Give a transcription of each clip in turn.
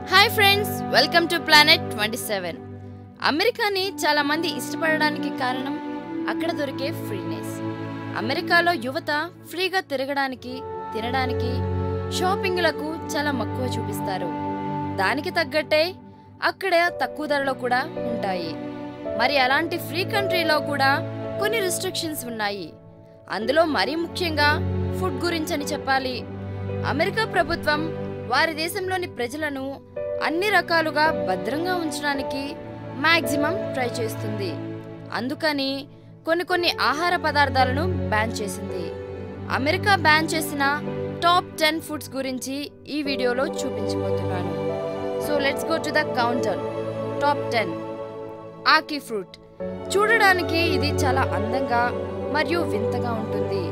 hi friends welcome to planet twenty seven అమెరికాని చాలా మంది ఇష్టపడడానికి కారణం అక్కడ దొరికే ఫ్రీనెస్ అమెరికాలో యువత ఫ్రీగా తిరగడానికి తినడానికి షాపింగ్లకు చాలా మక్కువ చూపిస్తారు దానికి తగ్గట్టే అక్కడ తక్కువ ధరలో కూడా ఉంటాయి మరి అలాంటి ఫ్రీ కంట్రీలో కూడా కొన్ని రిస్ట్రిక్షన్స్ ఉన్నాయి అందులో మరీ ముఖ్యంగా ఫుడ్ గురించని చెప్పాలి అమెరికా ప్రభుత్వం వారి దేశంలోని ప్రజలను అన్ని రకాలుగా భద్రంగా ఉంచడానికి మాక్సిమం ట్రై చేస్తుంది అందుకని కొన్ని కొన్ని ఆహార పదార్థాలను బ్యాన్ చేసింది అమెరికా బ్యాన్ చేసిన టాప్ టెన్ ఫుడ్స్ గురించి ఈ వీడియోలో చూపించబోతున్నాను so let's go to the counter top ten ackee fruit చూడడానికి ఇది చాలా అందంగా మరియు వింతగా ఉంటుంది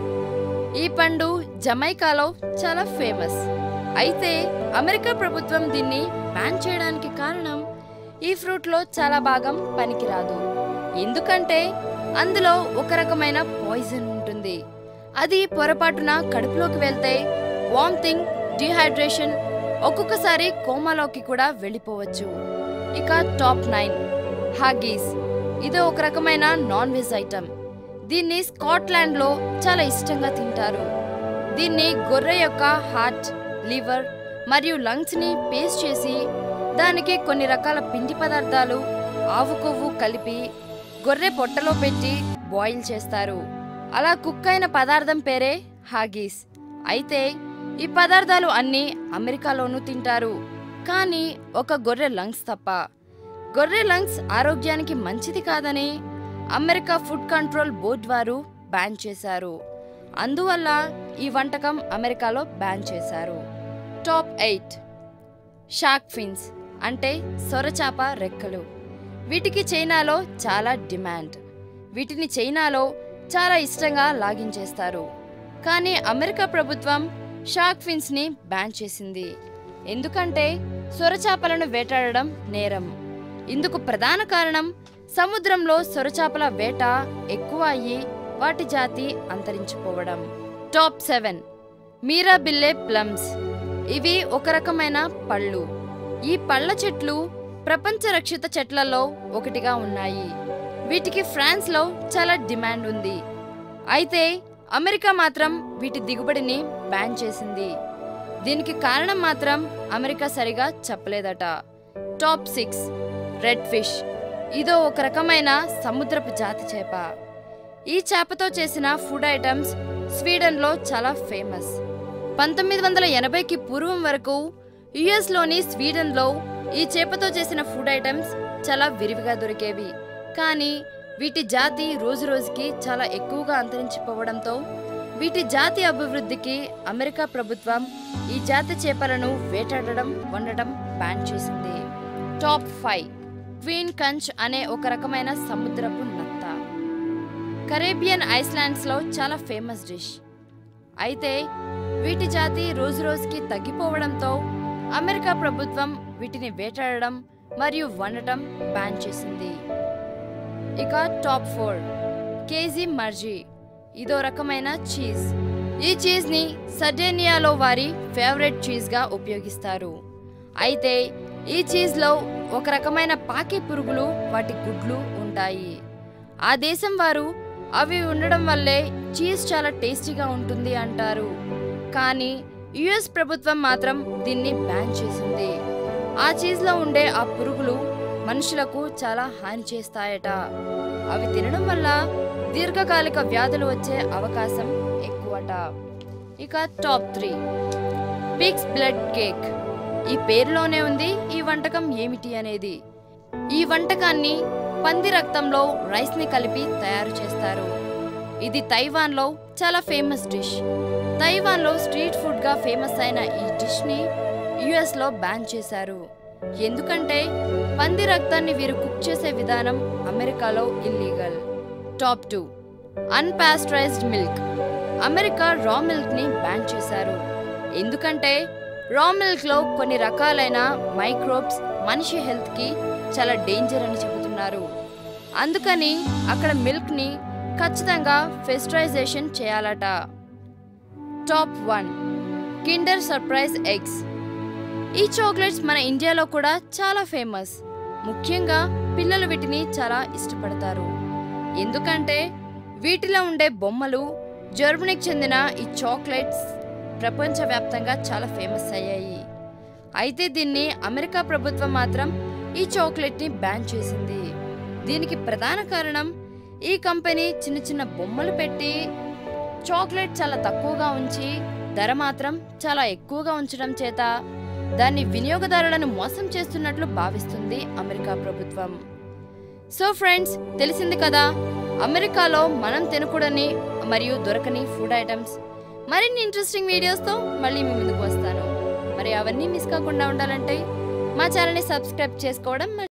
ఈ పండు జమైకాలో చాలా ఫేమస్ అయితే అమెరికా ప్రభుత్వం దీన్ని బ్యాన్ చేయడానికి కారణం ఈ ఫ్రూట్లో చాలా భాగం పనికిరాదు ఎందుకంటే అందులో ఒక రకమైన పాయిజన్ ఉంటుంది అది పొరపాటున కడుపులోకి వెళ్తే వామిటింగ్ డిహైడ్రేషన్ ఒక్కొక్కసారి కోమాలోకి కూడా వెళ్ళిపోవచ్చు ఇక టాప్ నైన్ హాగీస్ ఇది ఒక రకమైన నాన్ వెజ్ ఐటమ్ దీన్ని స్కాట్లాండ్లో చాలా ఇష్టంగా తింటారు దీన్ని గొర్రె యొక్క హార్ట్ లివర్ మరియు లంగ్స్ని పేస్ట్ చేసి దానికి కొన్ని రకాల పిండి పదార్థాలు ఆవు కొవ్వు కలిపి గొర్రె పొట్టలో పెట్టి బాయిల్ చేస్తారు అలా కుక్ అయిన పదార్థం పేరే హాగీస్ అయితే ఈ పదార్థాలు అన్నీ అమెరికాలోనూ తింటారు కానీ ఒక గొర్రె లంగ్స్ తప్ప గొర్రె లంగ్స్ ఆరోగ్యానికి మంచిది కాదని అమెరికా ఫుడ్ కంట్రోల్ బోర్డ్ వారు బ్యాన్ చేశారు అందువల్ల ఈ వంటకం అమెరికాలో బ్యాన్ చేశారు టాప్ ఎయిట్ షార్క్ ఫిన్స్ అంటే సొరచాప రెక్కలు వీటికి చైనాలో చాలా డిమాండ్ వీటిని చైనాలో చాలా ఇష్టంగా లాగించేస్తారు కానీ అమెరికా ప్రభుత్వం షార్క్ ఫిన్స్ని బ్యాన్ చేసింది ఎందుకంటే సొరచాపలను వేటాడడం నేరం ఇందుకు ప్రధాన కారణం సముద్రంలో సొరచాపల వేట ఎక్కువ అయ్యి వాటి జాతి అంతరించిపోవడం టాప్ సెవెన్ మీరాబిల్లే ప్లమ్స్ ఇవి ఒక రకమైన పళ్ళు ఈ పళ్ళ చెట్లు ప్రపంచ రక్షిత చెట్లలో ఒకటిగా ఉన్నాయి వీటికి ఫ్రాన్స్లో చాలా డిమాండ్ ఉంది అయితే అమెరికా మాత్రం వీటి దిగుబడిని బ్యాన్ చేసింది దీనికి కారణం మాత్రం అమెరికా సరిగా చెప్పలేదట టాప్ సిక్స్ రెడ్ ఫిష్ ఇదో ఒక రకమైన సముద్రపు జాతి చేప ఈ చేపతో చేసిన ఫుడ్ ఐటమ్స్ స్వీడన్లో చాలా ఫేమస్ పంతొమ్మిది వందల ఎనభైకి పూర్వం వరకు యుఎస్లోని స్వీడన్లో ఈ చేపతో చేసిన ఫుడ్ ఐటమ్స్ చాలా విరివిగా దొరికేవి కానీ వీటి జాతి రోజు రోజుకి చాలా ఎక్కువగా అంతరించిపోవడంతో వీటి జాతి అభివృద్ధికి అమెరికా ప్రభుత్వం ఈ జాతి చేపలను వేటాడడం వండడం బ్యాన్ చేసింది టాప్ ఫైవ్ క్వీన్ కంచ్ అనే ఒక రకమైన సముద్రపు నత్త కరేబియన్ ఐస్లాండ్స్లో చాలా ఫేమస్ డిష్ అయితే వీటి జాతి రోజు రోజుకి తగ్గిపోవడంతో అమెరికా ప్రభుత్వం వీటిని వేటాడడం మరియు వండటం బ్యాన్ చేసింది ఇక టాప్ ఫోర్ కేజీ మర్జీ ఇదో రకమైన చీజ్ ఈ చీజ్ని సర్డేనియాలో వారి ఫేవరెట్ చీజ్గా ఉపయోగిస్తారు అయితే ఈ చీజ్లో ఒక రకమైన పాకే పురుగులు వాటి గుడ్లు ఉంటాయి ఆ దేశం వారు అవి ఉండడం వల్లే చీజ్ చాలా టేస్టీగా ఉంటుంది అంటారు కానీ యుఎస్ ప్రభుత్వం మాత్రం దీన్ని బ్యాన్ చేసింది ఆ చీజ్లో ఉండే ఆ పురుగులు మనుషులకు చాలా హాని చేస్తాయట అవి తినడం వల్ల దీర్ఘకాలిక వ్యాధులు వచ్చే అవకాశం ఎక్కువట ఇక top three pig's blood cake ఈ పేరులోనే ఉంది ఈ వంటకం ఏమిటి అనేది ఈ వంటకాన్ని పంది రక్తంలో రైస్ని కలిపి తయారు చేస్తారు ఇది తైవాన్లో చాలా ఫేమస్ డిష్ తైవాన్లో స్ట్రీట్ ఫుడ్గా ఫేమస్ అయిన ఈ డిష్ని యుఎస్లో బ్యాన్ చేశారు ఎందుకంటే పంది రక్తాన్ని వీరు కుక్ చేసే విధానం అమెరికాలో illegal top two unpasteurised milk America raw మిల్క్ని బ్యాన్ చేశారు ఎందుకంటే రా మిల్క్లో కొన్ని రకాలైన మైక్రోబ్స్ మనిషి హెల్త్కి చాలా డేంజర్ అని చెబుతున్నారు అందుకని అక్కడ మిల్క్ని ఖచ్చితంగా ఫెస్టరైజేషన్ చేయాలట top one Kinder surprise eggs ఈ చాక్లెట్స్ మన ఇండియాలో కూడా చాలా ఫేమస్ ముఖ్యంగా పిల్లలు వీటిని చాలా ఇష్టపడతారు ఎందుకంటే వీటిలో ఉండే బొమ్మలు జర్మనీకి చెందిన ఈ చాక్లెట్స్ ప్రపంచవ్యాప్తంగా చాలా ఫేమస్ అయ్యాయి అయితే దీన్ని అమెరికా ప్రభుత్వం మాత్రం ఈ చాక్లెట్ని బ్యాన్ చేసింది దీనికి ప్రధాన కారణం ఈ కంపెనీ చిన్న చిన్న బొమ్మలు పెట్టి చాక్లెట్ చాలా తక్కువగా ఉంచి ధర మాత్రం చాలా ఎక్కువగా ఉంచడం చేత దాన్ని వినియోగదారులను మోసం చేస్తున్నట్లు భావిస్తుంది అమెరికా ప్రభుత్వం సో ఫ్రెండ్స్ తెలిసింది కదా అమెరికాలో మనం తినకూడని మరియు దొరకని ఫుడ్ ఐటమ్స్ మరిన్ని ఇంట్రెస్టింగ్ వీడియోస్తో మళ్ళీ మీ ముందుకు వస్తాను మరి అవన్నీ మిస్ కాకుండా ఉండాలంటే మా ఛానల్ని సబ్స్క్రైబ్ చేసుకోవడం